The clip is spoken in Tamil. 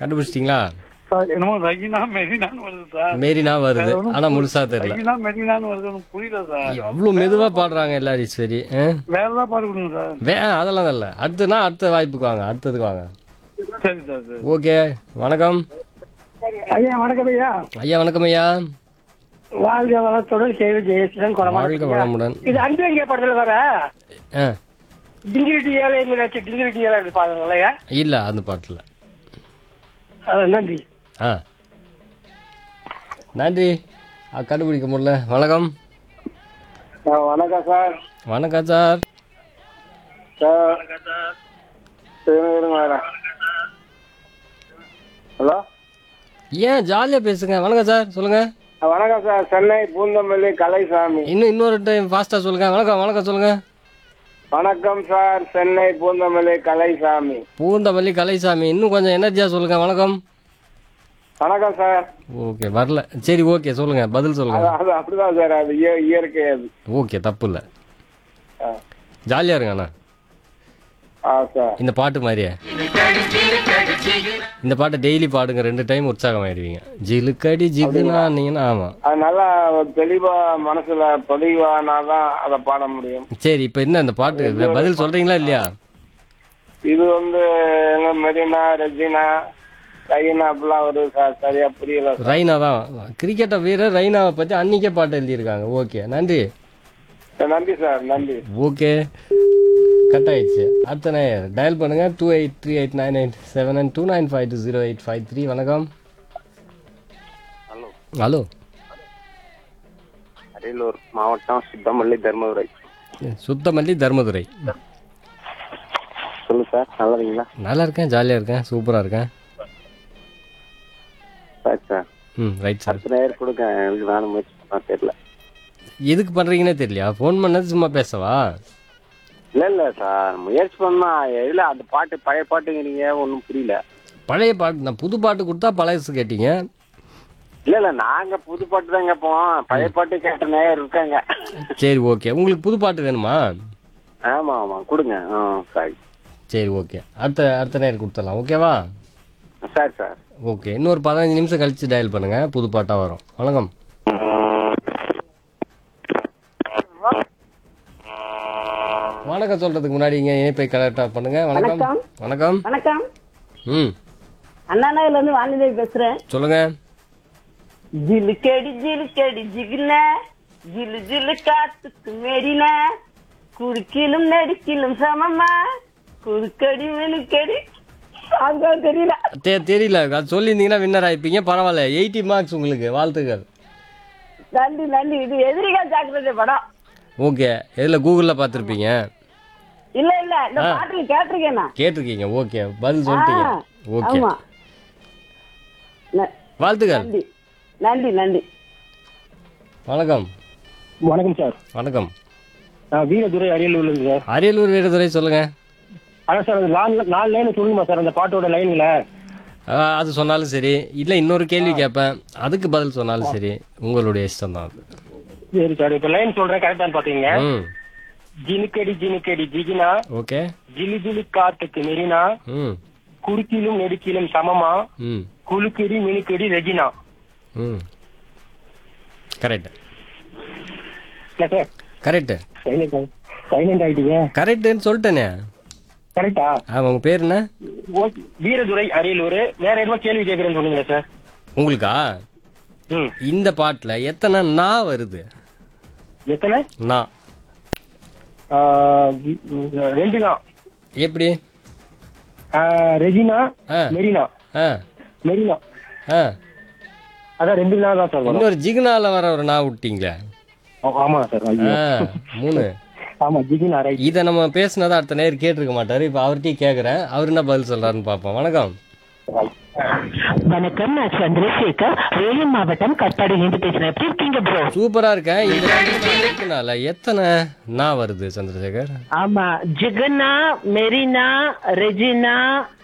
கண்டுபிடிச்சிட்டிங்களா சார் என்னமோ ரகினா மெரினான்னு வருது சார் மேரினா வருது ஆனா முழுசா தெரியல ரகினா மெரினான்னு வருது எனக்கு புரியல சார் அவ்வளவு மெதுவா பாடுறாங்க எல்லாரும் சரி ஆ? வேற ஏதாவது பாட்டு கொடுங்க சார் வே ஆ, அதெல்லாம் இல்ல அடுத்துனா அடுத்த வாய்ப்புக்கு வாங்க அடுத்ததுக்கு வாங்க சரி சார் சரி ஓகே வணக்கம் ஐயா வணக்கம் ஐயா ஐயா வணக்கம் ஐயா வாழ்க வளத்துடன் சேவை ஜெயசீலன் வாழ்க வளமுடன் இது அன்பு படத்துல வர ஆ டிங்கிரிட்டி ஏழை மீனாட்சி டிங்கிரிட்டி ஏழை பாருங்களா இல்ல அந்த பாட்டுல நன்றி ஆ நன்றி ஆ, கண்டுபிடிக்க முடியல வணக்கம் வணக்கம் சார் வணக்கம் சார் சார் ஹலோ ஏன் ஜாலியா பேசுங்க வணக்கம் சார் சொல்லுங்க வணக்கம் சார் சென்னை பூந்தமல்லி கலைசாமி இன்னும் இன்னொரு டைம் ஃபாஸ்டா சொல்லுங்க வணக்கம் வணக்கம் சொல்லுங்க வணக்கம் சார் சென்னை பூந்தமல்லி கலைசாமி பூந்தமல்லி கலைசாமி இன்னும் கொஞ்சம் எனர்ஜியா சொல்லுங்க வணக்கம் வணக்கம் சார் ஓகே வரல சரி ஓகே சொல்லுங்க பதில் சொல்லுங்க அது அது அப்படிதான் சார் அது இய- இயற்கை அது ஓகே தப்பு இல்லை ஆ. ஜாலியா இருங்க அண்ணா ஆ சார் இந்த பாட்டு மாதிரியே இந்த பாட்டை டெய்லி பாடுங்க ரெண்டு டைம் உற்சாகமாயிடுவீங்க ஜிலுக்கடி ஜிகுனானீங்கன்னா ஆமா அது நல்லா தெளிவா மனசுல பதிவானாதான் அதை பாட முடியும் சரி இப்போ என்ன இந்த பாட்டு வே- பதில் சொல்றீங்களா இல்லையா இது வந்து எங்க மெரினா ரெஜினா கைனா அப்படிலாம் ஒரு ச- சரியா புரியல சார். ரைனா தான் கிரிக்கெட்டை வீரர் ரைனாவை பத்தி அன்னைக்கே பாட்டு எழுதியிருக்காங்க ஓகே நன்றி நன்றி சார் நன்றி ஓகே கட் ஆயிடுச்சு அடுத்த நேயர் டயல் பண்ணுங்க two eight three eight nine eight seven nine two nine five two zero eight five three வணக்கம் ஹலோ ஹலோ அரியலூர் மாவட்டம் சித்தமல்லி தர்மபுரை சுத்தமல்லி தர்மதுரை சொல்லு சார் நல்லா இருக்கீங்களா நல்லா இருக்கேன் ஜாலியாக இருக்கேன் சூப்பராக இருக்கேன் சார் சார் ம் ரைட் சார் அடுத்த நேரம் கொடுங்க எனக்கு நானும் முயற்சி பண்ணா தெரியல எதுக்கு பண்ணுறீங்கன்னே தெரியலையா ஃபோன் பண்ணது சும்மா பேசவா இல்ல இல்ல சார் முயற்சி பண்ணா இல்ல அந்த பாட்டு பழைய பாட்டுங்கிறீங்க ஒன்றும் புரியல பழைய பாட்டு நான் புது பாட்டு கொடுத்தா பழையசு கேட்டீங்க இல்ல இல்ல நாங்க புது பாட்டு தான் கேட்போம் பழைய பாட்டு கேட்ட நேரம் இருக்காங்க சரி ஓகே உங்களுக்கு புது பாட்டு வேணுமா ஆமா ஆமா கொடுங்க ஆ சரி சரி ஓகே அடுத்த அடுத்த நேரம் கொடுத்துடலாம் ஓகேவா சரி சார் ஓகே இன்னொரு பதினஞ்சு நிமிஷம் கழிச்சு டயல் பண்ணுங்க புது பாட்டாக வரும் வணக்கம் வணக்கம் சொல்றதுக்கு முன்னாடி இங்க இணைப்பை கரெக்டாக பண்ணுங்க வணக்கம் வணக்கம் வணக்கம் ம் அண்ணா நகர்ல இருந்து வானிலை பேசுறேன் சொல்லுங்க ஜிலுக்கடி ஜிலுக்கடி ஜிகின ஜிலு ஜிலு காத்துக்கு மெரின குறுக்கிலும் நடுக்கிலும் சமமா குறுக்கடி மெனுக்கடி அங்க தெரியல தெ தெரியல அது சொல்லியிருந்தீங்கன்னா வின்னர் ஆயிப்பீங்க பரவாயில்ல எயிட்டி மார்க்ஸ் உங்களுக்கு வாழ்த்துக்கள் நன்றி நன்றி இது எதிரிகள் ஜாக்கிரதை படம் ஓகே எதில் கூகுளில் பார்த்துருப்பீங்க இல்ல இல்ல இந்த பாட்டுல கேட்டிருக்கேன் நான் கேட்டிருக்கீங்க ஓகே பதில் சொல்லிட்டீங்க ஆ, ஓகே ஆமா ந- வாழ்த்துக்கள் நன்றி நன்றி நன்றி வணக்கம் வணக்கம் சார் வணக்கம் நான் வீரதுரை அரியலூர்ல இருந்து சார் அரியலூர் வீரதுரை சொல்லுங்க அதான் சார் அது நாலு நாலு லைன் சொல்லுமா சார் அந்த பாட்டோட லைன்ல ஆ, அது சொன்னாலும் சரி இல்லை இன்னொரு கேள்வி கேட்பேன் அதுக்கு பதில் சொன்னாலும் சரி உங்களுடைய இஷ்டம் தான் அது சரி சார் இப்ப லைன் சொல்றேன் கரெக்டான்னு பாத்தீங்க ம் ஜினுக்கடி ஜினுக்கடி ஜிகினா ஓகே ஜிலு ஜிலு காத்துக்கு மெரினா ம் குறுக்கிலும் நெடுக்கிலும் சமமா ம் குலுக்கடி மினுக்கடி ரெஜினா ம் கரெக்ட் இல்ல சார் கரெக்ட் சைலண்ட் சைலண்ட் ஆயிட்டீங்க கரெக்டுன்னு சொல்லிட்டேனே கரெக்டா ஆமாம் உங்கள் பேர் என்ன ஓகே வீரதுரை அரியலூர் வேற என்ன கேள்வி கேட்கறேன்னு சொன்னீங்க சார் உங்களுக்கா ம் இந்த பாட்டில் எத்தனை நா வருது எத்தனை நா ஆ, வி- ரெண்டு தான் எப்படி ஆ, ரெஜினா ஆ மெரினா ஆ மெரினா ஆ அதான் ரெண்டு நாள் தான் சார் வரும் இன்னொரு ஜிகுனால வர ஒரு நா விட்டீங்களே ஆ- ஆமா சார் ஐயோ. ஆ மூணு ஆமா ஜிகினா ரைட் இதை நம்ம பேசினதை அடுத்த நேரம் கேட்டிருக்க மாட்டாரு இப்போ அவர்கிட்டயும் கேட்குறேன் அவர் என்ன பதில் சொல்றாருன்னு பார்ப்போம் வணக்கம் வணக்கம் நான் சந்திரசேகர் வேலூர் மாவட்டம் கட்பாடியிலிருந்து பேசுறேன் எப்படி இருக்கீங்க ப்ரோ சூப்பரா இருக்கேன் இந்த ஜிகுனால எத்தனை நா வருது சந்திரசேகர் ஆமா ஜிகனா மெரினா ரெஜினா